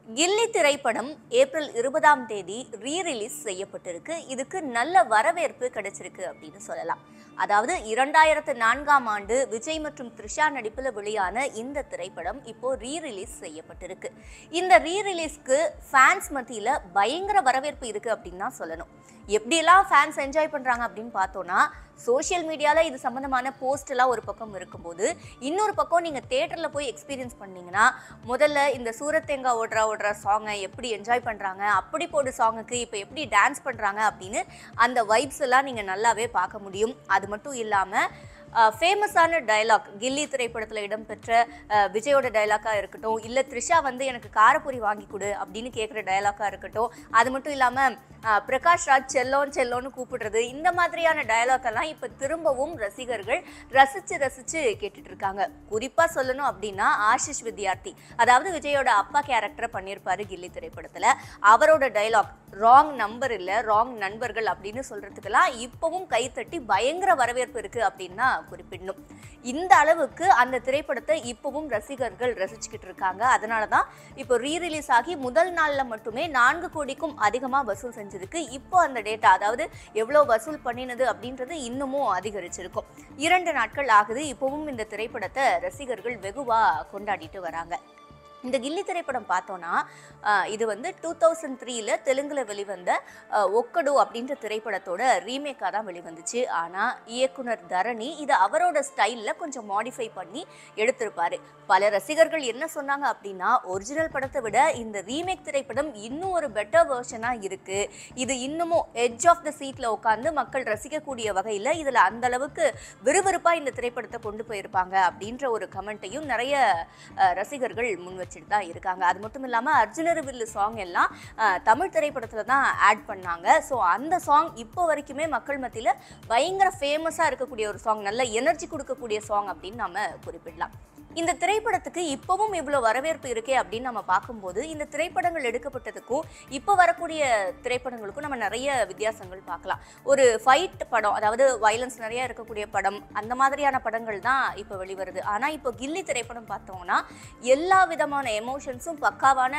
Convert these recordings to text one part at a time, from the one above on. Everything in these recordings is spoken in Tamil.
கில்லி திரைப்படம் ஏப்ரல் இருபதாம் தேதி ரீ ரிலீஸ் செய்யப்பட்டிருக்கு இதுக்கு நல்ல வரவேற்பு கிடைச்சிருக்கு அப்படின்னு சொல்லலாம் அதாவது இரண்டாயிரத்து நான்காம் ஆண்டு விஜய் மற்றும் த்ரிஷா நடிப்பில் வெளியான இந்த திரைப்படம் இப்போ ரீ ரிலீஸ் செய்யப்பட்டிருக்கு இந்த ரீ ரிலீஸ்க்கு ஃபேன்ஸ் மத்தியில் பயங்கர வரவேற்பு இருக்கு அப்படின்னு தான் சொல்லணும் எப்படியெல்லாம் ஃபேன்ஸ் என்ஜாய் பண்ணுறாங்க அப்படின்னு பார்த்தோன்னா சோஷியல் மீடியாவில் இது சம்மந்தமான போஸ்ட் எல்லாம் ஒரு பக்கம் இருக்கும்போது இன்னொரு பக்கம் நீங்கள் தேட்டரில் போய் எக்ஸ்பீரியன்ஸ் பண்ணீங்கன்னா முதல்ல இந்த சூரத்தேங்கா ஓடுறா ஓடுறா சாங்கை எப்படி என்ஜாய் பண்ணுறாங்க அப்படி போடு சாங்குக்கு இப்போ எப்படி டான்ஸ் பண்ணுறாங்க அப்படின்னு அந்த வைப்ஸ் எல்லாம் நீங்கள் நல்லாவே பார்க்க முடியும் அது மட்டும் இல்லாமல் ஃபேமஸான டயலாக் கில்லி திரைப்படத்தில் இடம்பெற்ற அஹ், விஜயோட டயலாக்காக இருக்கட்டும் இல்லை த்ரிஷா வந்து எனக்கு காரப்பொரி வாங்கி கொடு அப்படின்னு கேட்குற டயலாக்காக இருக்கட்டும் அது மட்டும் இல்லாமல் பிரகாஷ் ராஜ் செல்லோன் செல்லோன்னு கூப்பிடுறது இந்த மாதிரியான டயலாக் எல்லாம் இப்போ திரும்பவும் ரசிகர்கள் ரசித்து ரசித்து கேட்டுட்டு இருக்காங்க குறிப்பாக சொல்லணும் அப்படின்னா ஆஷிஷ் வித்யார்த்தி அதாவது விஜயோட அப்பா கேரக்டரை பண்ணியிருப்பாரு கில்லி திரைப்படத்தில் அவரோட டயலாக் ராங் நம்பர் இல்லை ராங் நண்பர்கள் அப்படின்னு சொல்றதுக்கெல்லாம் இப்பவும் கைத்தட்டி பயங்கர வரவேற்பு இருக்கு அப்படின்னு தான் குறிப்பிடணும் இந்த அளவுக்கு அந்த திரைப்படத்தை இப்பவும் ரசிகர்கள் ரசிச்சுக்கிட்டு இருக்காங்க அதனால தான் இப்போ ரீ ரிலீஸ் ஆகி முதல் நாள்ல மட்டுமே நான்கு கோடிக்கும் அதிகமா வசூல் செஞ்சிருக்கு இப்போ அந்த டேட்டா அதாவது எவ்வளோ வசூல் பண்ணினது அப்படின்றது இன்னமும் அதிகரிச்சிருக்கும் இரண்டு நாட்கள் ஆகுது இப்பவும் இந்த திரைப்படத்தை ரசிகர்கள் வெகுவா கொண்டாடிட்டு வராங்க இந்த கில்லி திரைப்படம் பார்த்தோன்னா ஆஹ், இது வந்து டூ தௌசண்ட் த்ரீல தெலுங்குல வெளிவந்த ஆஹ், ஒக்கடு அப்படின்ற திரைப்படத்தோட ரீமேக்காக தான் வெளிவந்துச்சு ஆனால் இயக்குனர் தரணி இதை அவரோட ஸ்டைலில் கொஞ்சம் மாடிஃபை பண்ணி எடுத்திருப்பாரு பல ரசிகர்கள் என்ன சொன்னாங்க அப்படின்னா ஒரிஜினல் படத்தை விட இந்த ரீமேக் திரைப்படம் இன்னும் ஒரு பெட்டர் வேர்ஷனாக இருக்கு இது இன்னமும் எட்ஜ் ஆஃப் த சீட்டில் உட்காந்து மக்கள் ரசிக்கக்கூடிய வகையில் இதில் அந்த அளவுக்கு விறுவிறுப்பாக இந்த திரைப்படத்தை கொண்டு போயிருப்பாங்க அப்படின்ற ஒரு கமெண்ட்டையும் நிறைய அஹ், ரசிகர்கள் முன் வச்சுட்டு தான் இருக்காங்க அது மட்டும் இல்லாமல் அர்ஜுனர் வில்லு சாங் எல்லாம் அஹ், தமிழ் திரைப்படத்தில் தான் ஆட் பண்ணாங்க ஸோ அந்த சாங் இப்போ வரைக்குமே மக்கள் மத்தியில் பயங்கர ஃபேமஸாக இருக்கக்கூடிய ஒரு சாங் நல்ல எனர்ஜி கொடுக்கக்கூடிய சாங் அப்படின்னு நாம குறிப்பிடலாம் இந்த திரைப்படத்துக்கு இப்பவும் இவ்வளோ வரவேற்பு இருக்கே அப்படின்னு நம்ம பார்க்கும்போது இந்த திரைப்படங்கள் எடுக்கப்பட்டதுக்கும் இப்போ வரக்கூடிய திரைப்படங்களுக்கும் நம்ம நிறைய வித்தியாசங்கள் பார்க்கலாம் ஒரு ஃபைட் படம் அதாவது வயலன்ஸ் நிறைய இருக்கக்கூடிய படம் அந்த மாதிரியான படங்கள் தான் இப்போ வெளிவருது ஆனால் இப்போ கில்லி திரைப்படம் பார்த்தோம்னா எல்லா விதமான எமோஷன்ஸும் பக்காவான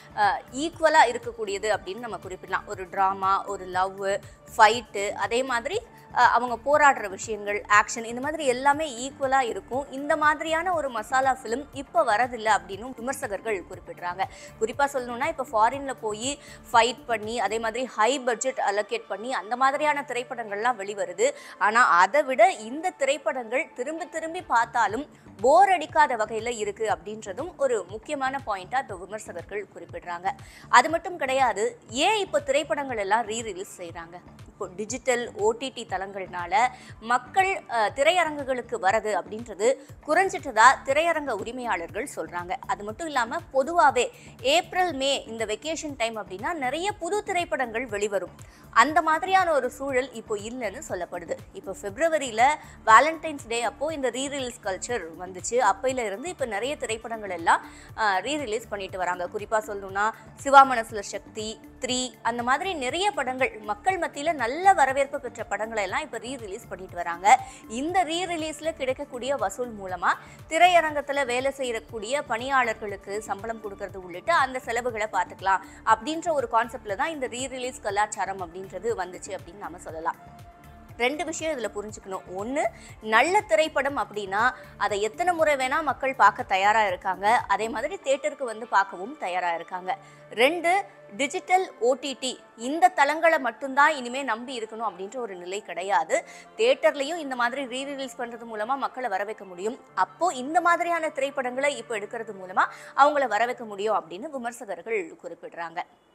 ஈக்குவலாக இருக்கக்கூடியது அப்படின்னு நம்ம குறிப்பிடலாம் ஒரு ட்ராமா ஒரு லவ் ஃபைட்டு அதே மாதிரி அஹ், அவங்க போராடுற விஷயங்கள் ஆக்ஷன் இந்த மாதிரி எல்லாமே ஈக்குவலாக இருக்கும் இந்த மாதிரியான ஒரு மசாலா ஃபிலிம் இப்போ வரதில்லை அப்படின்னு விமர்சகர்கள் குறிப்பிடுறாங்க குறிப்பாக சொல்லணும்னா இப்போ ஃபாரினில் போய் ஃபைட் பண்ணி அதே மாதிரி ஹை பட்ஜெட் அலோகேட் பண்ணி அந்த மாதிரியான திரைப்படங்கள்லாம் வெளிவருது ஆனால் அதை விட இந்த திரைப்படங்கள் திரும்பி திரும்பி பார்த்தாலும் போர் அடிக்காத வகையில் இருக்கு அப்படின்றதும் ஒரு முக்கியமான பாயிண்டாக இப்போ விமர்சகர்கள் குறிப்பிடுறாங்க அது மட்டும் கிடையாது ஏன் இப்போ திரைப்படங்கள் எல்லாம் ரீ ரிலீஸ் செய்கிறாங்க இப்போ டிஜிட்டல் ஓடிடி தளங்கள்னால மக்கள் அஹ், திரையரங்குகளுக்கு வரது அப்படின்றது குறைஞ்சிட்டதா திரையரங்க உரிமையாளர்கள் சொல்றாங்க அது மட்டும் இல்லாம பொதுவாகவே ஏப்ரல் மே இந்த வெக்கேஷன் டைம் அப்படின்னா நிறைய புது திரைப்படங்கள் வெளிவரும் அந்த மாதிரியான ஒரு சூழல் இப்போ இல்லைன்னு சொல்லப்படுது இப்போ பிப்ரவரியில வேலண்டைன்ஸ் டே அப்போ இந்த ரீ ரிலீஸ் கல்ச்சர் வந்துச்சு அப்பையில இருந்து இப்போ நிறைய திரைப்படங்கள் எல்லாம் ரீ ரிலீஸ் பண்ணிட்டு வராங்க குறிப்பா சொல்லணும்னா சிவா மனசுல சக்தி த்ரீ அந்த மாதிரி நிறைய படங்கள் மக்கள் மத்தியில நல்ல வரவேற்பு பெற்ற படங்களை எல்லாம் இப்போ ரீ ரிலீஸ் பண்ணிட்டு வராங்க இந்த ரீ ரிலீஸ்ல கிடைக்கக்கூடிய வசூல் மூலமா திரையரங்கத்துல வேலை செய்யக்கூடிய பணியாளர்களுக்கு சம்பளம் கொடுக்கறது உள்ளிட்ட அந்த செலவுகளை பார்த்துக்கலாம் அப்படின்ற ஒரு கான்செப்ட்ல தான் இந்த ரீ ரிலீஸ் கலாச்சாரம் அப்படின்றது வந்துச்சு அப்படின்னு நாம சொல்லலாம் ரெண்டு விஷயம் இதில் புரிஞ்சுக்கணும் ஒன்று நல்ல திரைப்படம் அப்படின்னா அதை எத்தனை முறை வேணால் மக்கள் பார்க்க தயாராக இருக்காங்க அதே மாதிரி தேட்டருக்கு வந்து பார்க்கவும் தயாராக இருக்காங்க ரெண்டு டிஜிட்டல் ஓடிடி இந்த தளங்களை மட்டும்தான் இனிமே நம்பி இருக்கணும் அப்படின்ற ஒரு நிலை கிடையாது தேட்டர்லையும் இந்த மாதிரி ரீ ரிலீஸ் பண்ணுறது மூலமாக மக்களை வர வைக்க முடியும் அப்போ இந்த மாதிரியான திரைப்படங்களை இப்போ எடுக்கிறது மூலமாக அவங்கள வர வைக்க முடியும் அப்படின்னு விமர்சகர்கள் குறிப்பிடுறாங்க